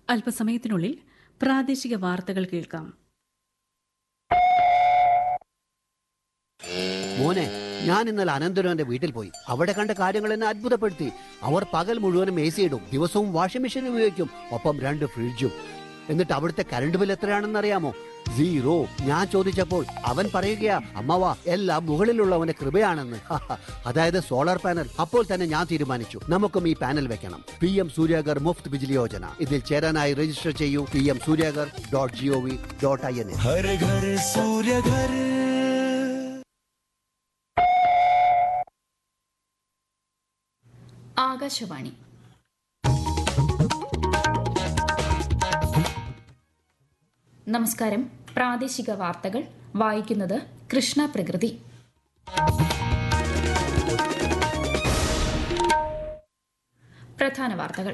അല്പസമയത്തിനുള്ളിൽ പ്രാദേശിക വാർത്തകൾ കേൾക്കാം മോനെ ഞാൻ ഇന്നലെ അനന്തരവന്റെ വീട്ടിൽ പോയി അവിടെ കണ്ട കാര്യങ്ങൾ എന്നെ അത്ഭുതപ്പെടുത്തി അവർ പകൽ മുഴുവനും എ സി ഇടും ദിവസവും വാഷിംഗ് മെഷീൻ ഉപയോഗിക്കും ഒപ്പം രണ്ട് ഫ്രിഡ്ജും എന്നിട്ട് അവിടുത്തെ കറണ്ട് ബിൽ എത്രയാണെന്ന് അറിയാമോ സീറോ ഞാൻ ചോദിച്ചപ്പോൾ അവൻ പറയുകയാ അമ്മവ എല്ലാം മുകളിലുള്ളവന്റെ കൃപയാണെന്ന് അതായത് സോളാർ പാനൽ അപ്പോൾ തന്നെ ഞാൻ തീരുമാനിച്ചു നമുക്കും ഈ പാനൽ വെക്കണം പി എം സൂര്യാഗർ മുഫ്ത് ബിജിലി യോജന ഇതിൽ ചേരാനായി രജിസ്റ്റർ ചെയ്യൂ P M Suryaghar dot G O V dot I N हर घर सूर्य घर ആകാശവാണി നമസ്കാരം പ്രാദേശിക വാർത്തകൾ വായിക്കുന്നത് കൃഷ്ണ പ്രകൃതി പ്രധാന വാർത്തകൾ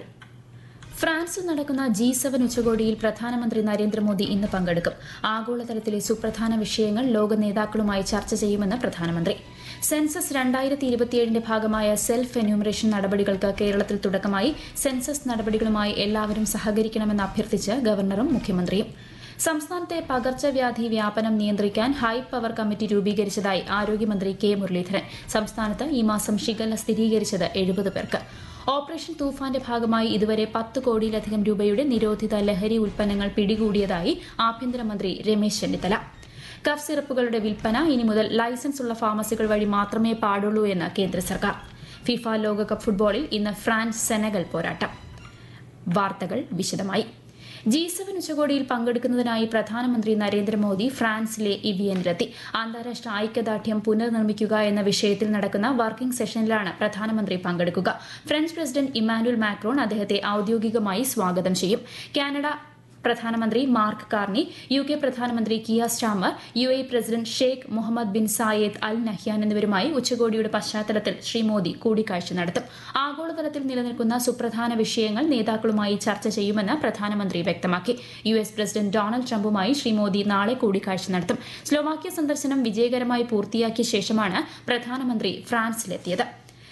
ഫ്രാൻസിൽ നടക്കുന്ന ജി സെവൻ ഉച്ചകോടിയിൽ പ്രധാനമന്ത്രി നരേന്ദ്രമോദി ഇന്ന് പങ്കെടുക്കും ആഗോളതലത്തിലെ സുപ്രധാന വിഷയങ്ങൾ ലോക നേതാക്കളുമായി ചർച്ച ചെയ്യുമെന്ന് പ്രധാനമന്ത്രി സെൻസസ് രണ്ടായിരത്തി ഇരുപത്തിയേഴിന്റെ ഭാഗമായ സെൽഫ് എന്യൂമറേഷൻ നടപടികൾക്ക് കേരളത്തിൽ തുടക്കമായി സെൻസസ് നടപടികളുമായി എല്ലാവരും സഹകരിക്കണമെന്ന് അഭ്യർത്ഥിച്ച് ഗവർണറും മുഖ്യമന്ത്രിയും സംസ്ഥാനത്തെ പകർച്ചവ്യാധി വ്യാപനം നിയന്ത്രിക്കാൻ ഹൈ പവർ കമ്മിറ്റി രൂപീകരിച്ചതായി ആരോഗ്യമന്ത്രി കെ മുരളീധരൻ സംസ്ഥാനത്ത് ഈ മാസം ഷിഗല്ല സ്ഥിരീകരിച്ചത് എഴുപത് പേർക്ക് ഓപ്പറേഷൻ തൂഫാന്റെ ഭാഗമായി ഇതുവരെ പത്ത് കോടിയിലധികം രൂപയുടെ നിരോധിത ലഹരി ഉൽപ്പന്നങ്ങൾ പിടികൂടിയതായി ആഭ്യന്തരമന്ത്രി രമേശ് ചെന്നിത്തല കഫ് സിറപ്പുകളുടെ വിൽപ്പന ഇനി മുതൽ ലൈസൻസ് ഉള്ള ഫാർമസികൾ വഴി മാത്രമേ പാടുള്ളൂ എന്ന് കേന്ദ്ര സർക്കാർ ഫിഫ ലോകകപ്പ് ഫുട്ബോളിൽ ഇന്ന് ഫ്രാൻസ് സെനഗൽ പോരാട്ടം വാർത്തകൾ വിശദമായി ജി സെവൻ ഉച്ചകോടിയിൽ പങ്കെടുക്കുന്നതിനായി പ്രധാനമന്ത്രി നരേന്ദ്രമോദി ഫ്രാൻസിലെ ഇവിയനിലെത്തി അന്താരാഷ്ട്ര ഐക്യദാർഢ്യം പുനർനിർമ്മിക്കുക എന്ന വിഷയത്തിൽ നടക്കുന്ന വർക്കിംഗ് സെഷനിലാണ് പ്രധാനമന്ത്രി പങ്കെടുക്കുക ഫ്രഞ്ച് പ്രസിഡന്റ് ഇമ്മാനുവൽ മാക്രോൺ അദ്ദേഹത്തെ ഔദ്യോഗികമായി സ്വാഗതം ചെയ്യും കാനഡ പ്രധാനമന്ത്രി മാർക്ക് കാർണി യു കെ പ്രധാനമന്ത്രി Keir Starmer U A president Sheikh Mohammed bin Zayed Al Nahyan എന്നിവരുമായി ഉച്ചകോടിയുടെ പശ്ചാത്തലത്തിൽ ശ്രീ മോദി കൂടിക്കാഴ്ച നടത്തും ആഗോളതലത്തിൽ നിലനിൽക്കുന്ന സുപ്രധാന വിഷയങ്ങൾ നേതാക്കളുമായി ചർച്ച ചെയ്യുമെന്ന് പ്രധാനമന്ത്രി വ്യക്തമാക്കി യു എസ് പ്രസിഡന്റ് ഡൊണാൾഡ് ട്രംപുമായി ശ്രീ മോദി നാളെ കൂടിക്കാഴ്ച നടത്തും സ്ലോവാക്യ സന്ദർശനം വിജയകരമായി പൂർത്തിയാക്കിയ ശേഷമാണ് പ്രധാനമന്ത്രി ഫ്രാൻസിലെത്തിയത്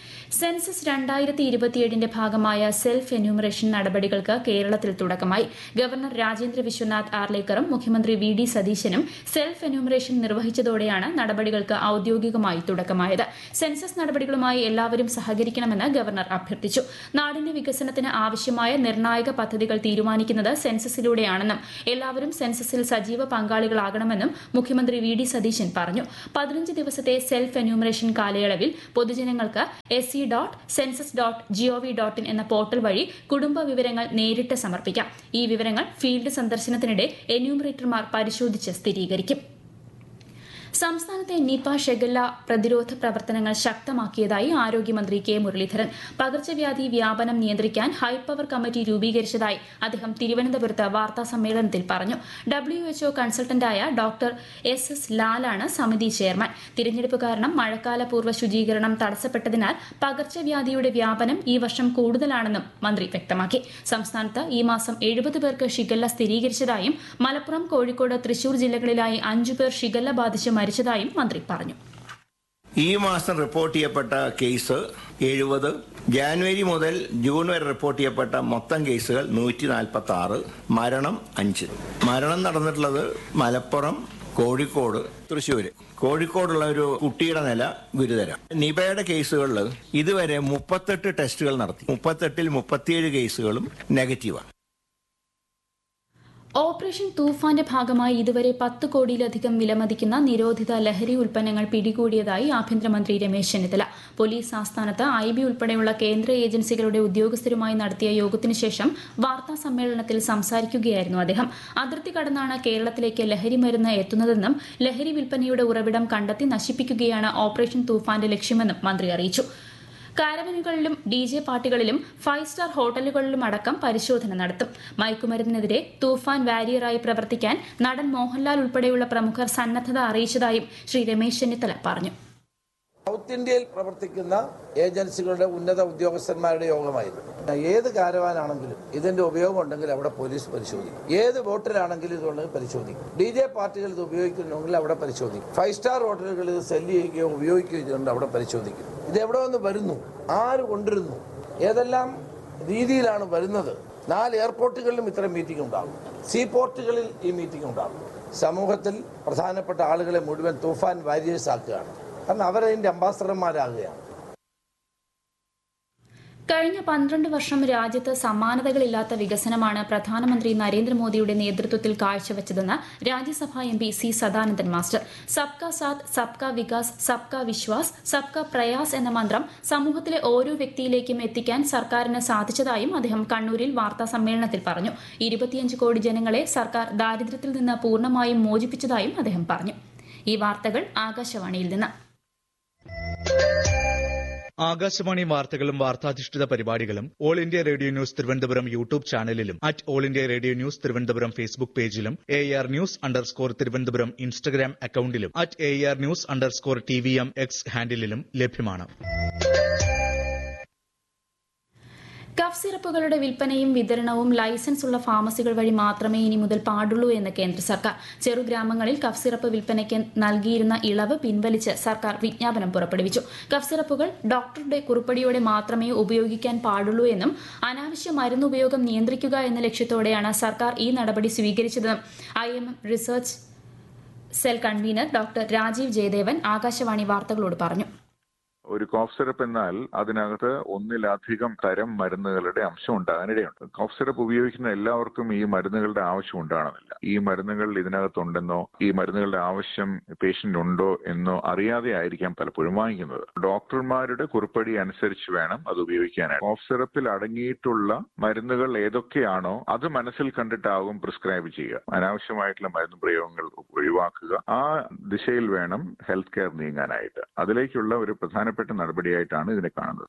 സെൻസസ് രണ്ടായിരത്തി ഇരുപത്തിയേഴിന്റെ ഭാഗമായ സെൽഫ് എന്യൂമറേഷൻ നടപടികൾക്ക് കേരളത്തിൽ തുടക്കമായി ഗവർണർ രാജേന്ദ്ര വിശ്വനാഥ് ആർലേക്കറും മുഖ്യമന്ത്രി വി ഡി സതീശനും സെൽഫ് എന്യൂമറേഷൻ നിർവഹിച്ചതോടെയാണ് നടപടികൾക്ക് ഔദ്യോഗികമായി തുടക്കമായത് സെൻസസ് നടപടികളുമായി എല്ലാവരും സഹകരിക്കണമെന്ന് ഗവർണർ അഭ്യർത്ഥിച്ചു നാടിന്റെ വികസനത്തിന് ആവശ്യമായ നിർണായക പദ്ധതികൾ തീരുമാനിക്കുന്നത് സെൻസസിലൂടെയാണെന്നും എല്ലാവരും സെൻസസിൽ സജീവ പങ്കാളികളാകണമെന്നും മുഖ്യമന്ത്രി വി ഡി സതീശൻ പറഞ്ഞു പതിനഞ്ച് ദിവസത്തെ സെൽഫ് എന്യൂമറേഷൻ കാലയളവിൽ പൊതുജനങ്ങൾക്ക് S C dot census dot GOV dot in എന്ന പോർട്ടൽ വഴി കുടുംബ വിവരങ്ങൾ നേരിട്ട് സമർപ്പിക്കാം ഈ വിവരങ്ങൾ ഫീൽഡ് സന്ദർശനത്തിനിടെ എന്യൂമറേറ്റർമാർ പരിശോധിച്ച് സ്ഥിരീകരിക്കും സംസ്ഥാനത്തെ നിപ ഷെഗല്ല പ്രതിരോധ പ്രവർത്തനങ്ങൾ ശക്തമാക്കിയതായി ആരോഗ്യമന്ത്രി കെ മുരളീധരൻ പകർച്ചവ്യാധി വ്യാപനം നിയന്ത്രിക്കാൻ ഹൈപവർ കമ്മിറ്റി രൂപീകരിച്ചതായി അദ്ദേഹം തിരുവനന്തപുരത്ത് വാർത്താ സമ്മേളനത്തിൽ പറഞ്ഞു ഡബ്ല്യു എച്ച്ഒ കൺസൾട്ടന്റായ ഡോക്ടർ എസ് എസ് ലാലാണ് സമിതി ചെയർമാൻ തിരഞ്ഞെടുപ്പ് കാരണം മഴക്കാലപൂർവ്വ ശുചീകരണം തടസ്സപ്പെട്ടതിനാൽ പകർച്ചവ്യാധിയുടെ വ്യാപനം ഈ വർഷം കൂടുതലാണെന്നും മന്ത്രി വ്യക്തമാക്കി സംസ്ഥാനത്ത് ഈ മാസം എഴുപത് പേർക്ക് ഷിഗല്ല സ്ഥിരീകരിച്ചതായും മലപ്പുറം കോഴിക്കോട് തൃശൂർ ജില്ലകളിലായി അഞ്ചു പേർ ഷിഗല്ല ബാധിച്ച് മരിച്ചതായും മന്ത്രി പറഞ്ഞു ഈ മാസം റിപ്പോർട്ട് ചെയ്യപ്പെട്ട കേസ് എഴുപത് ജാനുവരി മുതൽ ജൂൺ വരെ റിപ്പോർട്ട് ചെയ്യപ്പെട്ട മൊത്തം കേസുകൾ നൂറ്റി നാൽപ്പത്തി ആറ് മരണം അഞ്ച് മരണം നടന്നിട്ടുള്ളത് മലപ്പുറം കോഴിക്കോട് തൃശ്ശൂര് കോഴിക്കോടുള്ള ഒരു കുട്ടിയുടെ നില ഗുരുതരം നിപയുടെ കേസുകളിൽ ഇതുവരെ മുപ്പത്തെട്ട് ടെസ്റ്റുകൾ നടത്തി മുപ്പത്തെട്ടിൽ മുപ്പത്തിയേഴ് കേസുകളും നെഗറ്റീവാണ് ഓപ്പറേഷൻ തൂഫാന്റെ ഭാഗമായി ഇതുവരെ പത്ത് കോടിയിലധികം വിലമതിക്കുന്ന നിരോധിത ലഹരി ഉൽപ്പന്നങ്ങൾ പിടികൂടിയതായി ആഭ്യന്തരമന്ത്രി രമേശ് ചെന്നിത്തല പോലീസ് ആസ്ഥാനത്ത് ഐ ബി ഉൾപ്പെടെയുള്ള കേന്ദ്ര ഏജൻസികളുടെ ഉദ്യോഗസ്ഥരുമായി നടത്തിയ യോഗത്തിനു ശേഷം വാർത്താ സമ്മേളനത്തിൽ സംസാരിക്കുകയായിരുന്നു അദ്ദേഹം അതിർത്തി കടന്നാണ് കേരളത്തിലേക്ക് ലഹരി മരുന്ന് എത്തുന്നതെന്നും ലഹരി വിൽപ്പനയുടെ ഉറവിടം കണ്ടെത്തി നശിപ്പിക്കുകയാണ് ഓപ്പറേഷൻ തൂഫാന്റെ ലക്ഷ്യമെന്നും മന്ത്രി അറിയിച്ചു കാരവനുകളിലും ഡി ജെ പാർട്ടികളിലും ഫൈവ് സ്റ്റാർ ഹോട്ടലുകളിലും അടക്കം പരിശോധന നടത്തും മയക്കുമരുന്നിനെതിരെ തൂഫാൻ വാരിയറായി പ്രവർത്തിക്കാൻ നടൻ മോഹൻലാൽ ഉൾപ്പെടെയുള്ള പ്രമുഖർ സന്നദ്ധത അറിയിച്ചതായും ശ്രീ രമേശ് ചെന്നിത്തല പറഞ്ഞു സൗത്ത് ഇന്ത്യയിൽ പ്രവർത്തിക്കുന്ന ഏജൻസികളുടെ ഉന്നത ഉദ്യോഗസ്ഥന്മാരുടെ യോഗമായിരുന്നു ഏത് കാരവാനാണെങ്കിലും ഇതിന്റെ ഉപയോഗം ഉണ്ടെങ്കിൽ അവിടെ പോലീസ് പരിശോധിക്കും ഏത് ബോട്ടിലാണെങ്കിലും ഇതുണ്ടെങ്കിൽ പരിശോധിക്കും ഡി ജെ പാർട്ടികൾ ഇത് ഉപയോഗിക്കുന്നുണ്ടെങ്കിൽ അവിടെ പരിശോധിക്കും ഫൈവ് സ്റ്റാർ ഹോട്ടലുകൾ ഇത് സെല്ല് ചെയ്യുകയോ ഉപയോഗിക്കുകയോ ചെയ്തുകൊണ്ട് അവിടെ പരിശോധിക്കും ഇത് എവിടെ നിന്ന് വരുന്നു ആര് കൊണ്ടിരുന്നു ഏതെല്ലാം രീതിയിലാണ് വരുന്നത് നാല് എയർപോർട്ടുകളിലും ഇത്തരം മീറ്റിംഗ് ഉണ്ടാകും സീ പോർട്ടുകളിൽ ഈ മീറ്റിംഗ് ഉണ്ടാകും സമൂഹത്തിൽ പ്രധാനപ്പെട്ട ആളുകളെ മുഴുവൻ തൂഫാൻ വാരിയേഴ്സ് ആക്കുകയാണ് കാരണം അവരതിൻ്റെ അംബാസഡർമാരാകുകയാണ് കഴിഞ്ഞ പന്ത്രണ്ട് വർഷം രാജ്യത്ത് സമാനതകളില്ലാത്ത വികസനമാണ് പ്രധാനമന്ത്രി നരേന്ദ്രമോദിയുടെ നേതൃത്വത്തിൽ കാഴ്ചവെച്ചതെന്ന് Rajya Sabha M P C Sadanandan master സബ്കാ സാത്ത് സബ്കാ വികാസ് സബ്കാ വിശ്വാസ് സബ്കാ പ്രയാസ് എന്ന മന്ത്രം സമൂഹത്തിലെ ഓരോ വ്യക്തിയിലേക്കും എത്തിക്കാൻ സർക്കാരിന് സാധിച്ചതായും അദ്ദേഹം കണ്ണൂരിൽ വാർത്താ സമ്മേളനത്തിൽ പറഞ്ഞു ഇരുപത്തിയഞ്ച് കോടി ജനങ്ങളെ സർക്കാർ ദാരിദ്ര്യത്തിൽ നിന്ന് പൂർണ്ണമായും മോചിപ്പിച്ചതായും അദ്ദേഹം പറഞ്ഞു ഈ വാർത്തകൾ ആകാശവാണിയിൽ നിന്ന് ആകാശവാണി വാർത്തകളും വാർത്താധിഷ്ഠിത പരിപാടികളും All India Radio News Thiruvananthapuram YouTube ചാനലിലും at All India Radio News Thiruvananthapuram Facebook പേജിലും A R news underscore Thiruvananthapuram Instagram അക്കൌണ്ടിലും at A R news underscore T V M X ഹാൻഡിലും ലഭ്യമാണ് കഫ് സിറപ്പുകളുടെ വിൽപ്പനയും വിതരണവും ലൈസൻസ് ഉള്ള ഫാർമസികൾ വഴി മാത്രമേ ഇനി മുതൽ പാടുള്ളൂ എന്ന് കേന്ദ്ര സർക്കാർ ചെറുഗ്രാമങ്ങളിൽ കഫ് സിറപ്പ് വിൽപ്പനയ്ക്ക് നൽകിയിരുന്ന ഇളവ് പിൻവലിച്ച് സർക്കാർ വിജ്ഞാപനം പുറപ്പെടുവിച്ചു കഫ് സിറപ്പുകൾ ഡോക്ടറുടെ കുറിപ്പടിയോടെ മാത്രമേ ഉപയോഗിക്കാൻ പാടുള്ളൂ എന്നും അനാവശ്യ മരുന്ന് ഉപയോഗം നിയന്ത്രിക്കുക എന്ന ലക്ഷ്യത്തോടെയാണ് സർക്കാർ ഈ നടപടി സ്വീകരിച്ചതെന്നും I M research cell convener doctor Rajeev Jayadevan Akashvani വാർത്തകളോട് പറഞ്ഞു ഒരു കോഫ് സിറപ്പ് എന്നാൽ അതിനകത്ത് ഒന്നിലധികം തരം മരുന്നുകളുടെ അംശം ഉണ്ടാകാനിടയുണ്ട് കോഫ് സിറപ്പ് ഉപയോഗിക്കുന്ന എല്ലാവർക്കും ഈ മരുന്നുകളുടെ ആവശ്യം ഉണ്ടാകണമെന്നില്ല ഈ മരുന്നുകൾ ഇതിനകത്തുണ്ടെന്നോ ഈ മരുന്നുകളുടെ ആവശ്യം പേഷ്യന്റ് ഉണ്ടോ എന്നോ അറിയാതെ ആയിരിക്കാം പലപ്പോഴും വാങ്ങിക്കുന്നത് ഡോക്ടർമാരുടെ കുറിപ്പടി അനുസരിച്ച് വേണം അത് ഉപയോഗിക്കാനായിട്ട് കോഫ് സിറപ്പിൽ അടങ്ങിയിട്ടുള്ള മരുന്നുകൾ ഏതൊക്കെയാണോ അത് മനസ്സിൽ കണ്ടിട്ടാകും പ്രിസ്ക്രൈബ് ചെയ്യുക അനാവശ്യമായിട്ടുള്ള മരുന്ന് പ്രയോഗങ്ങൾ ഒഴിവാക്കുക ആ ദിശയിൽ വേണം ഹെൽത്ത് കെയർ നീങ്ങാനായിട്ട് അതിലേക്കുള്ള ഒരു പ്രധാനപ്പെട്ട നടപടിയായിട്ടാണ് ഇതിനെ കാണുന്നത്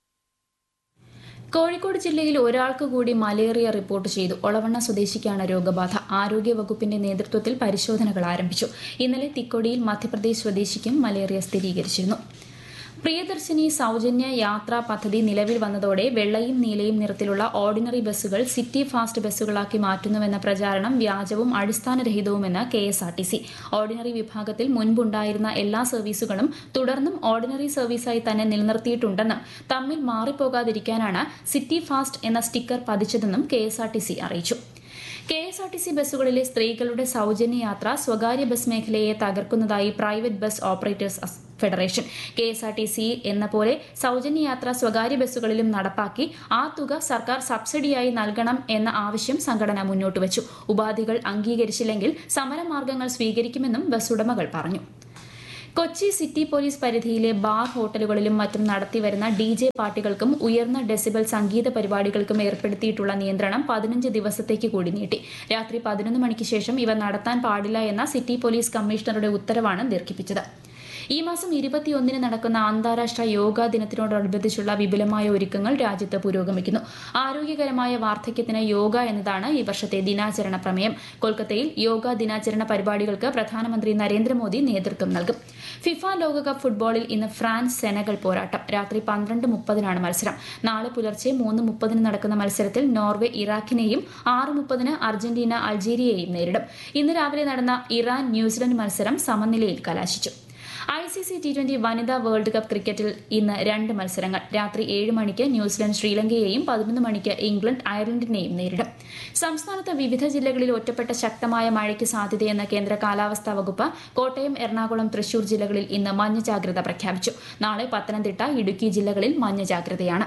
കോഴിക്കോട് ജില്ലയിൽ ഒരാൾക്ക് കൂടി മലേറിയ റിപ്പോർട്ട് ചെയ്തു ഒളവണ്ണ സ്വദേശിക്കാണ് രോഗബാധ ആരോഗ്യ വകുപ്പിന്റെ നേതൃത്വത്തിൽ പരിശോധനകൾ ആരംഭിച്ചു ഇന്നലെ തിക്കൊടിയിൽ മധ്യപ്രദേശ് സ്വദേശിക്കും മലേറിയ സ്ഥിരീകരിച്ചിരുന്നു പ്രിയദർശിനി സൗജന്യ യാത്രാ പദ്ധതി നിലവിൽ വന്നതോടെ വെള്ളയും നീലയും നിറത്തിലുള്ള ഓർഡിനറി ബസ്സുകൾ സിറ്റി ഫാസ്റ്റ് ബസ്സുകളാക്കി മാറ്റുന്നുവെന്ന പ്രചാരണം വ്യാജവും അടിസ്ഥാനരഹിതവുമെന്ന് K S R T C ordinary വിഭാഗത്തിൽ മുൻപുണ്ടായിരുന്ന എല്ലാ സർവീസുകളും തുടർന്നും ഓർഡിനറി സർവീസായി തന്നെ നിലനിർത്തിയിട്ടുണ്ടെന്നും തമ്മിൽ മാറിപ്പോകാതിരിക്കാനാണ് സിറ്റി ഫാസ്റ്റ് എന്ന സ്റ്റിക്കർ പതിച്ചതെന്നും K S R T C അറിയിച്ചു K S R T C ബസ്സുകളിലെ സ്ത്രീകളുടെ സൗജന്യ യാത്ര സ്വകാര്യ ബസ് മേഖലയെ തകർക്കുന്നതായി പ്രൈവറ്റ് ബസ് ഓപ്പറേറ്റേഴ്സ് അസ് federation K S R T C എന്ന പോലെ സൗജന്യ യാത്ര സ്വകാര്യ ബസ്സുകളിലും നടപ്പാക്കി ആ തുക സർക്കാർ സബ്സിഡിയായി നൽകണം എന്ന ആവശ്യം സംഘടന മുന്നോട്ട് വച്ചു ഉപാധികൾ അംഗീകരിച്ചില്ലെങ്കിൽ സമരമാർഗങ്ങൾ സ്വീകരിക്കുമെന്നും ബസ് ഉടമകൾ പറഞ്ഞു കൊച്ചി സിറ്റി പോലീസ് പരിധിയിലെ ബാർ ഹോട്ടലുകളിലും മറ്റും നടത്തിവരുന്ന ഡി ജെ പാർട്ടികൾക്കും ഉയർന്ന ഡെസിബൽ സംഗീത പരിപാടികൾക്കും ഏർപ്പെടുത്തിയിട്ടുള്ള നിയന്ത്രണം പതിനഞ്ച് ദിവസത്തേക്ക് കൂടി നീട്ടി രാത്രി പതിനൊന്ന് മണിക്ക് ശേഷം ഇവ നടത്താൻ പാടില്ല എന്ന സിറ്റി പോലീസ് കമ്മീഷണറുടെ ഉത്തരവാണ് ദീർഘിപ്പിച്ചത് ഈ മാസം ഇരുപത്തിയൊന്നിന് നടക്കുന്ന അന്താരാഷ്ട്ര യോഗാ ദിനത്തിനോടനുബന്ധിച്ചുള്ള വിപുലമായ ഒരുക്കങ്ങൾ രാജ്യത്ത് പുരോഗമിക്കുന്നു ആരോഗ്യകരമായ വാർദ്ധക്യത്തിന് യോഗ എന്നതാണ് ഈ വർഷത്തെ ദിനാചരണ പ്രമേയം കൊൽക്കത്തയിൽ യോഗാ ദിനാചരണ പരിപാടികൾക്ക് പ്രധാനമന്ത്രി നരേന്ദ്രമോദി നേതൃത്വം നൽകും ഫിഫ ലോകകപ്പ് ഫുട്ബോളിൽ ഇന്ന് ഫ്രാൻസ് സെനഗൽ പോരാട്ടം രാത്രി പന്ത്രണ്ട് മുപ്പതിനാണ് മത്സരം നാളെ പുലർച്ചെ മൂന്ന് മുപ്പതിന് നടക്കുന്ന മത്സരത്തിൽ നോർവെ ഇറാഖിനെയും ആറ് മുപ്പതിന് അർജന്റീന അൾജീരിയയെയും നേരിടും ഇന്ന് രാവിലെ നടന്ന ഇറാൻ ന്യൂസിലൻഡ് മത്സരം സമനിലയിൽ കലാശിച്ചു I C C T twenty വനിതാ വേൾഡ് കപ്പ് ക്രിക്കറ്റിൽ ഇന്ന് രണ്ട് മത്സരങ്ങൾ രാത്രി ഏഴ് മണിക്ക് ന്യൂസിലൻഡ് ശ്രീലങ്കയെയും പതിനൊന്ന് മണിക്ക് ഇംഗ്ലണ്ട് അയർലൻഡിനെയും നേരിടും സംസ്ഥാനത്ത് വിവിധ ജില്ലകളിൽ ഒറ്റപ്പെട്ട ശക്തമായ മഴയ്ക്ക് സാധ്യതയെന്ന് കേന്ദ്ര കാലാവസ്ഥാ വകുപ്പ് കോട്ടയം എറണാകുളം തൃശൂർ ജില്ലകളിൽ ഇന്ന് മഞ്ഞ ജാഗ്രത പ്രഖ്യാപിച്ചു നാളെ പത്തനംതിട്ട ഇടുക്കി ജില്ലകളിൽ മഞ്ഞ ജാഗ്രതയാണ്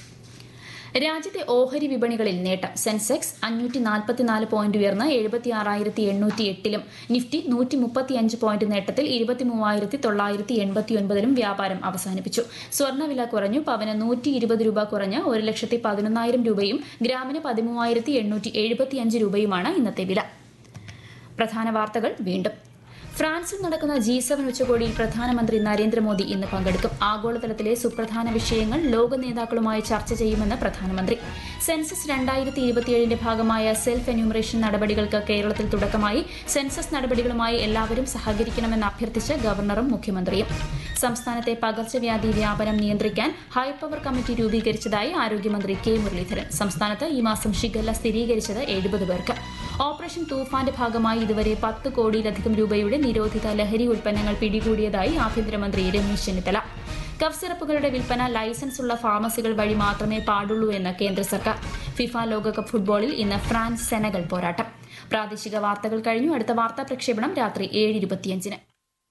രാജ്യത്തെ ഓഹരി വിപണികളിൽ നേട്ടം സെൻസെക്സ് അഞ്ഞൂറ്റി നാൽപ്പത്തിനാല് പോയിന്റ് ഉയർന്ന് എഴുപത്തി ആറായിരത്തി എണ്ണൂറ്റി എട്ടിലും നിഫ്റ്റി നൂറ്റി മുപ്പത്തിയഞ്ച് പോയിന്റ് നേട്ടത്തിൽ ഇരുപത്തി മൂവായിരത്തി തൊള്ളായിരത്തി എൺപത്തി ഒൻപതിലും വ്യാപാരം അവസാനിപ്പിച്ചു സ്വർണ്ണവില കുറഞ്ഞു പവന് നൂറ്റി ഇരുപത് രൂപ കുറഞ്ഞ് ഒരു ലക്ഷത്തി പതിനൊന്നായിരം രൂപയും ഗ്രാമിന് പതിമൂവായിരത്തി എണ്ണൂറ്റി എഴുപത്തിയഞ്ച് രൂപയുമാണ് ഇന്നത്തെ വില പ്രധാന വാർത്തകൾ വീണ്ടും ഫ്രാൻസിൽ നടക്കുന്ന ജി സെവൻ ഉച്ചകോടിയിൽ പ്രധാനമന്ത്രി നരേന്ദ്രമോദി ഇന്ന് പങ്കെടുക്കും ആഗോളതലത്തിലെ സുപ്രധാന വിഷയങ്ങൾ ലോക നേതാക്കളുമായി ചർച്ച ചെയ്യുമെന്ന് പ്രധാനമന്ത്രി സെൻസസ് രണ്ടായിരത്തി ഇരുപത്തിയേഴിന്റെ ഭാഗമായ സെൽഫ് എന്യൂമറേഷൻ നടപടികൾക്ക് കേരളത്തിൽ തുടക്കമായി സെൻസസ് നടപടികളുമായി എല്ലാവരും സഹകരിക്കണമെന്ന് അഭ്യർത്ഥിച്ച് ഗവർണറും മുഖ്യമന്ത്രിയും സംസ്ഥാനത്തെ പകർച്ചവ്യാധി വ്യാപനം നിയന്ത്രിക്കാൻ ഹൈപ്പവർ കമ്മിറ്റി രൂപീകരിച്ചതായി ആരോഗ്യമന്ത്രി കെ മുരളീധരൻ സംസ്ഥാനത്ത് ഈ മാസം ഷിഗല്ല സ്ഥിരീകരിച്ചത് എഴുപത് പേർക്ക് ഓപ്പറേഷൻ തൂഫാന്റെ ഭാഗമായി ഇതുവരെ പത്ത് കോടിയിലധികം രൂപയുടെ നിരോധിത ലഹരി ഉൽപ്പന്നങ്ങൾ പിടികൂടിയതായി ആഭ്യന്തരമന്ത്രി രമേശ് ചെന്നിത്തല കഫ് സിറപ്പുകളുടെ വിൽപ്പന ലൈസൻസ് ഉള്ള ഫാർമസികൾ വഴി മാത്രമേ പാടുള്ളൂ എന്ന് കേന്ദ്ര സർക്കാർ ഫിഫ ലോകകപ്പ് ഫുട്ബോളിൽ ഇന്ന് ഫ്രാൻസ് സെനഗൽ പോരാട്ടം പ്രാദേശിക വാർത്തകൾ കഴിഞ്ഞു അടുത്ത വാർത്താ പ്രക്ഷേപണം രാത്രി ഏഴ് ഇരുപത്തിയഞ്ചിന്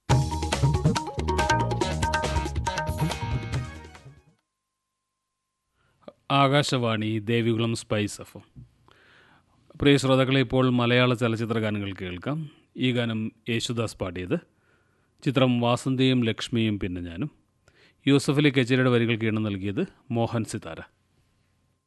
ആകാശവാണി ദേവികുളം സ്പൈസ് എഫ് പ്രിയ ശ്രോതാക്കളെ ഇപ്പോൾ മലയാള ചലച്ചിത്ര ഗാനങ്ങൾ കേൾക്കാം ഈ ഗാനം യേശുദാസ് പാടിയത് ചിത്രം വാസന്തിയും ലക്ഷ്മിയും പിന്നെ ഞാനും യൂസഫലി കച്ചേരിയുടെ വരികൾക്ക് ഈണം നൽകിയത് മോഹൻ സിതാര